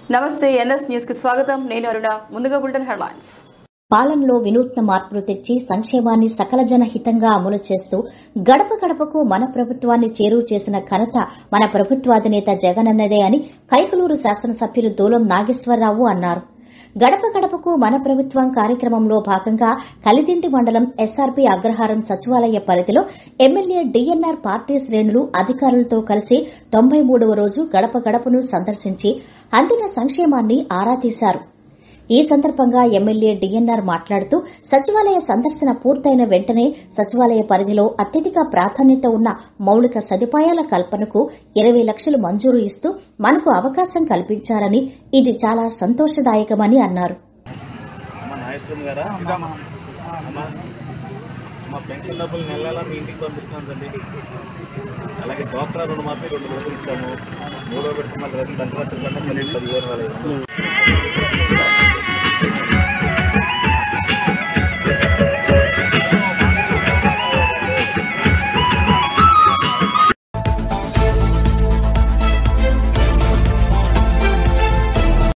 నమస్తే NS news కి స్వాగతం నేను అరుణ ముందుగా బులెటిన్ హెడ్లైన్స్ పాలనలో వినూత్న మార్పులు తెచ్చి సంక్షేమాన్ని సకల జనహితంగా అమలు చేస్తూ గడప గడపకు మన ప్రభుత్వాన్ని చేరువ చేసిన ఘనత మన ప్రభుత్వాధినేత జగనన్నదే అని కైకలూరు శాసనసభ్యులు దూలం నాగేశ్వరరావు అన్నారు గడప గడపకు మన ప్రభుత్వం కార్యక్రమంలో భాగంగా కలిదింటి మండలం ఎస్ఆర్పీ అగ్రహారం సచివాలయ పరిధిలో ఎమ్మెల్యే డీఎన్ఆర్ పార్టీ శ్రేణులు అధికారులతో కలిసి తొంభై మూడవ రోజు గడప గడపను సందర్శించి అందిన సంక్షేమాన్ని ఆరా తీశారు ఈ సందర్భంగా ఎమ్మెల్యే డీఎన్ఆర్ మాట్లాడుతూ సచివాలయ సందర్శన పూర్తయిన వెంటనే సచివాలయ పరిధిలో అత్యధిక ప్రాధాన్యత ఉన్న మౌలిక సదుపాయాల కల్పనకు ఇరవై లక్షలు మంజూరు ఇస్తూ మనకు అవకాశం కల్పించారని ఇది చాలా సంతోషదాయకమని అన్నారు అమ్మ నాగేశ్వరం గారా అమ్మ మా పెన్షన్ డబ్బులు నెల నెలా మీ ఇంటికి పంపిస్తున్నాం తల్లి అలాగే డ్వాక్రా రుణమాఫీ రెండు రోజులు ఇచ్చాము మూడో పెట్టి మళ్ళీ రైతు దండపత్రి కన్నా మళ్ళీ పదివేలు వేల ఐదు వందలు.